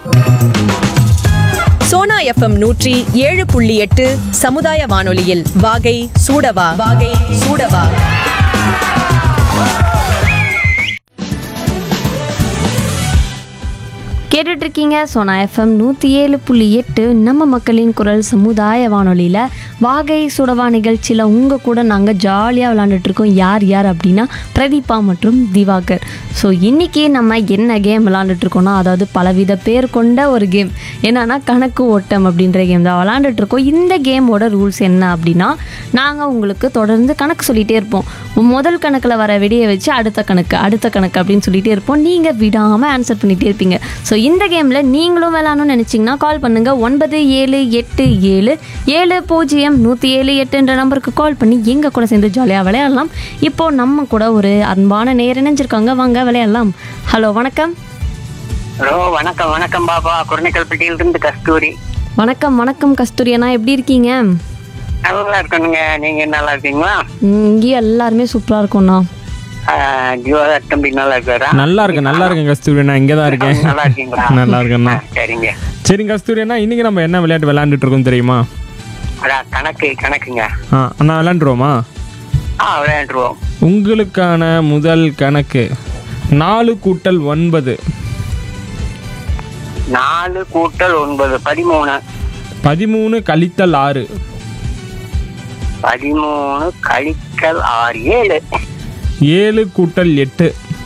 Sona FM நூற்றி ஏழு புள்ளி எட்டு சமுதாய வானொலியில் வாகை சூடவா வாகை சூடவா கேட்டுட்டு இருக்கீங்க சோனா எஃப்எம் நூற்றி ஏழு புள்ளி எட்டு நம்ம மக்களின் குரல் சமுதாய வானொலியில் வாகை சுடவா நிகழ்ச்சியில் உங்கள் கூட நாங்கள் ஜாலியாக விளாண்டுட்டு இருக்கோம் யார் யார் அப்படின்னா பிரதீபா மற்றும் திவாகர் ஸோ இன்றைக்கி நம்ம என்ன கேம் விளாண்டுட்டு இருக்கோம்னா அதாவது பலவித பேர் கொண்ட ஒரு கேம் என்னன்னா கணக்கு ஓட்டம் அப்படின்ற கேம் தான் விளாண்டுட்டு இருக்கோம் இந்த கேமோட ரூல்ஸ் என்ன அப்படின்னா நாங்கள் உங்களுக்கு தொடர்ந்து கணக்கு சொல்லிகிட்டே இருப்போம் முதல் கணக்கில் வர விடையை வச்சு அடுத்த கணக்கு அடுத்த கணக்கு அப்படின்னு சொல்லிகிட்டே இருப்போம் நீங்கள் விடாமல் ஆன்சர் பண்ணிகிட்டே இருப்பீங்க ஸோ இந்த கேமில் நீங்களும் விளாடணும்னு நினச்சிங்கன்னா கால் பண்ணுங்கள் ஒன்பது ஏழு எட்டு ஏழு ஏழு பூஜ்ஜியம் நூற்றி ஏழு எட்டுன்ற நம்பருக்கு கால் பண்ணி எங்கள் கூட சேர்ந்து ஜாலியாக விளையாடலாம் இப்போது நம்ம கூட ஒரு அன்பான நேர் இணைஞ்சிருக்காங்க வாங்க விளையாடலாம் ஹலோ வணக்கம் ஹலோ வணக்கம் வணக்கம் பாபா குரணைக்கல்பட்டியில இருந்து கஸ்தூரி வணக்கம் வணக்கம் கஸ்தூரி அண்ணா எப்படி இருக்கீங்க நல்லா இருக்கணுங்க நீங்க நல்லா இருக்கீங்களா ம், இங்கேயும் எல்லாருமே சூப்பராக இருக்கோண்ணா ஆஹ், ஜீவா தம்பி நல்லா இருக்காரா நல்லா இருக்கேன் நல்லா இருக்கேன் கஸ்தூரி நான் இங்கே தான் இருக்கேன் நல்லா இருக்கீங்களா நல்லா இருக்கேண்ணா ஆ, சரிங்க சரிங்க கஸ்தூரி அண்ணா இன்னைக்கு நம்ம என்ன விளையாட்டு விளையாண்டுட்டு இருக்கோம் தெரியுமா அதான் கணக்கு கணக்குங்க ஆ அண்ணா விளையாண்டுருவோமா ஆ விளையாண்டுருவோம் உங்களுக்கான முதல் கணக்கு நாலு கூட்டல் ஒன்பது நாலு கூட்டல் ஒன்பது பதிமூணு பதிமூணு கழித்தல் ஆறு பதிமூணு கழிக்கல் ஆறு ஏழு ஏழு கூட்டல் எட்டு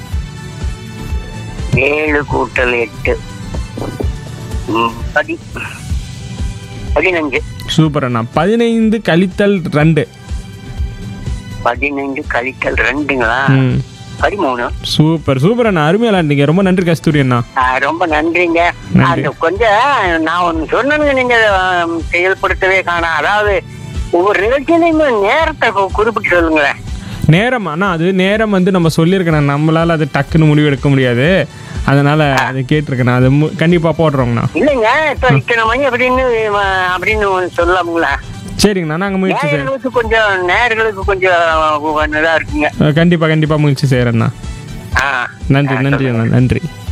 ஏழு கூட்டல் எட்டு ம், பதி பதினஞ்சு சூப்பர் அண்ணா பதினைந்து கழித்தல் ரெண்டு பதினஞ்சு கழிக்கல் ரெண்டுங்களா ம் பதிமூணு சூப்பர் சூப்பர் அண்ணா அருமையாக விளையாண்டீங்க ரொம்ப நன்றி கஸ்தூரி அண்ணா ஆ, ரொம்ப நன்றிங்க நன்றி. அது கொஞ்சம் நான் ஒன்று சொன்னேங்க நீங்க ஆம், செயல்படுத்தவே காணோம் அதாவது ஒவ்வொரு நிகழ்ச்சியிலையுமே நேரத்தை கு- குறிப்பிட்டு சொல்லுங்களேன் நேரம் அண்ணா அது நேரம் வந்து நம்ம சொல்லியிருக்கேன் நம்மளால அது டக்குன்னு முடிவு எடுக்க முடியாது அதனால அதை கேட்டிருக்கேன் அது மு- கண்டிப்பா போடுறோங்கண்ணா இல்லைங்க இப்போ இத்தனை மணி அப்படின்னு ஆ, அப்படின்னு சொல்லாமுங்களா சரிங்கண்ணா நாங்கள் முயற்சி செய்யறோம் நேர்களுக்கு கொஞ்சம் நேர்களுக்கு கொஞ்சம் இதா இருக்குங்க கண்டிப்பா கண்டிப்பா முயற்சி செய்யறேண்ணா ஆ நன்றி நன்றி அண்ணா நன்றி